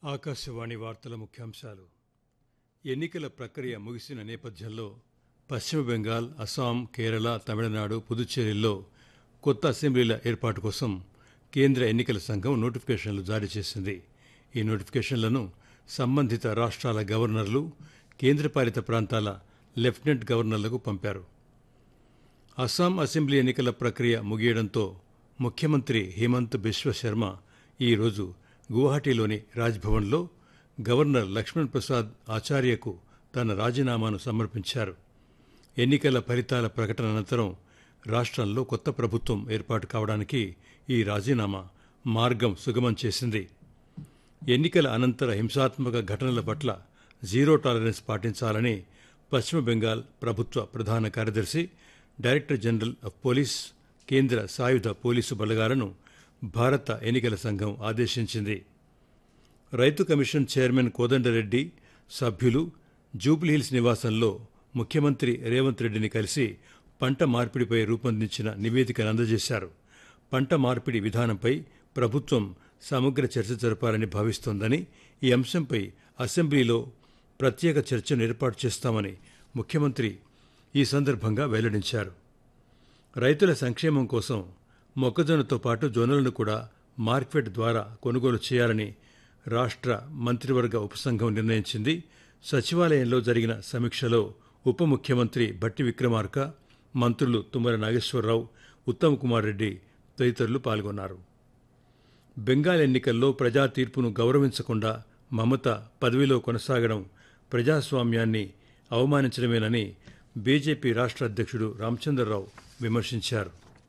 ఆకాశవాణి వార్తల ముఖ్యాంశాలు ఎన్నికల ప్రక్రియ ముగిసిన నేపథ్యంలో పశ్చిమ బెంగాల్ అస్సాం కేరళ తమిళనాడు పుదుచ్చేరిల్లో కొత్త అసెంబ్లీల ఏర్పాటు కోసం కేంద్ర ఎన్నికల సంఘం నోటిఫికేషన్లు జారీ చేసింది ఈ నోటిఫికేషన్లను సంబంధిత రాష్ట్రాల గవర్నర్లు కేంద్రపాలిత ప్రాంతాల లెఫ్టినెంట్ గవర్నర్లకు పంపారు అస్సాం అసెంబ్లీ ఎన్నికల ప్రక్రియ ముగియడంతో ముఖ్యమంత్రి హేమంత్ బిశ్వ శర్మ ఈరోజు గువాహటీలోని రాజ్భవన్లో గవర్నర్ లక్ష్మణ్ ప్రసాద్ ఆచార్యకు తన రాజీనామాను సమర్పించారు ఎన్నికల ఫలితాల ప్రకటన అనంతరం రాష్ట్రంలో కొత్త ప్రభుత్వం ఏర్పాటు కావడానికి ఈ రాజీనామా మార్గం సుగమం చేసింది ఎన్నికల అనంతర హింసాత్మక ఘటనల పట్ల జీరో టాలరెన్స్ పాటించాలని పశ్చిమ బెంగాల్ ప్రభుత్వ ప్రధాన కార్యదర్శి డైరెక్టర్ జనరల్ ఆఫ్ పోలీస్ కేంద్ర సాయుధ పోలీసు బలగాలను భారత ఎన్నికల సంఘం ఆదేశించింది రైతు కమిషన్ చైర్మన్ కోదండరెడ్డి సభ్యులు జూబ్లీహిల్స్ నివాసంలో ముఖ్యమంత్రి రేవంత్ రెడ్డిని కలిసి పంట మార్పిడిపై రూపొందించిన నివేదికను అందజేశారు పంట మార్పిడి విధానంపై ప్రభుత్వం సమగ్ర చర్చ జరపాలని భావిస్తోందని ఈ అంశంపై అసెంబ్లీలో ప్రత్యేక చర్చను ఏర్పాటు చేస్తామని ముఖ్యమంత్రి ఈ సందర్భంగా వెల్లడించారు రైతుల సంక్షేమం కోసం మొక్కజొన్నతో పాటు జొన్నలను కూడా మార్కెట్ ద్వారా కొనుగోలు చేయాలని రాష్ట్ర మంత్రివర్గ ఉపసంఘం నిర్ణయించింది సచివాలయంలో జరిగిన సమీక్షలో ఉప ముఖ్యమంత్రి భట్టి విక్రమార్క మంత్రులు తుమ్మల నాగేశ్వరరావు ఉత్తమ్ కుమార్ రెడ్డి తదితరులు పాల్గొన్నారు బెంగాల్ ఎన్నికల్లో ప్రజా తీర్పును గౌరవించకుండా మమత పదవిలో కొనసాగడం ప్రజాస్వామ్యాన్ని అవమానించడమేనని బీజేపీ రాష్ట్ర అధ్యక్షుడు రామచంద్రరావు విమర్శించారు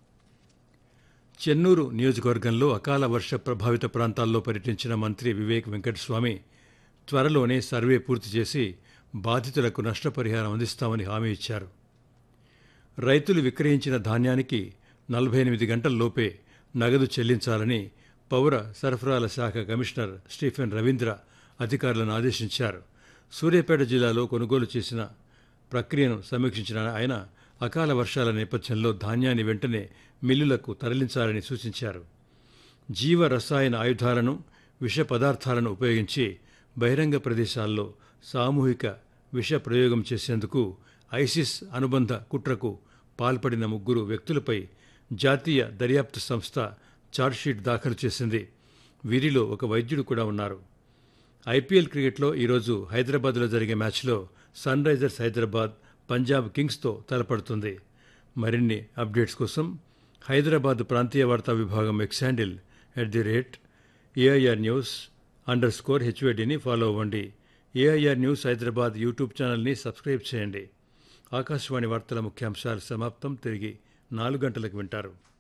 చెన్నూరు నియోజకవర్గంలో అకాల వర్ష ప్రభావిత ప్రాంతాల్లో పర్యటించిన మంత్రి వివేక్ వెంకటస్వామి త్వరలోనే సర్వే పూర్తి చేసి బాధితులకు నష్టపరిహారం అందిస్తామని హామీ ఇచ్చారు రైతులు విక్రయించిన ధాన్యానికి నలభై ఎనిమిది గంటల్లోపే నగదు చెల్లించాలని పౌర సరఫరాల శాఖ కమిషనర్ స్టీఫెన్ రవీంద్ర అధికారులను ఆదేశించారు సూర్యాపేట జిల్లాలో కొనుగోలు చేసిన ప్రక్రియను సమీక్షించిన ఆయన అకాల వర్షాల నేపథ్యంలో ధాన్యాన్ని వెంటనే మిల్లులకు తరలించాలని సూచించారు జీవ రసాయన ఆయుధాలను విష పదార్థాలను ఉపయోగించి బహిరంగ ప్రదేశాల్లో సామూహిక విష ప్రయోగం చేసేందుకు ఐసిస్ అనుబంధ కుట్రకు పాల్పడిన ముగ్గురు వ్యక్తులపై జాతీయ దర్యాప్తు సంస్థ ఛార్జ్షీట్ దాఖలు చేసింది వీరిలో ఒక వైద్యుడు కూడా ఉన్నారు ఐపీఎల్ క్రికెట్లో ఈరోజు హైదరాబాద్లో జరిగే మ్యాచ్లో సన్ రైజర్స్ హైదరాబాద్ పంజాబ్ కింగ్స్తో తలపడుతుంది మరిన్ని అప్డేట్స్ కోసం హైదరాబాద్ ప్రాంతీయ వార్తా విభాగం X handle at the rate AIR news under score హెచ్వేడిని ఫాలో అవ్వండి ఏఐఆర్ న్యూస్ హైదరాబాద్ యూట్యూబ్ ఛానల్ని సబ్స్క్రైబ్ చేయండి ఆకాశవాణి వార్తల ముఖ్యాంశాలు సమాప్తం తిరిగి నాలుగు గంటలకు వింటారు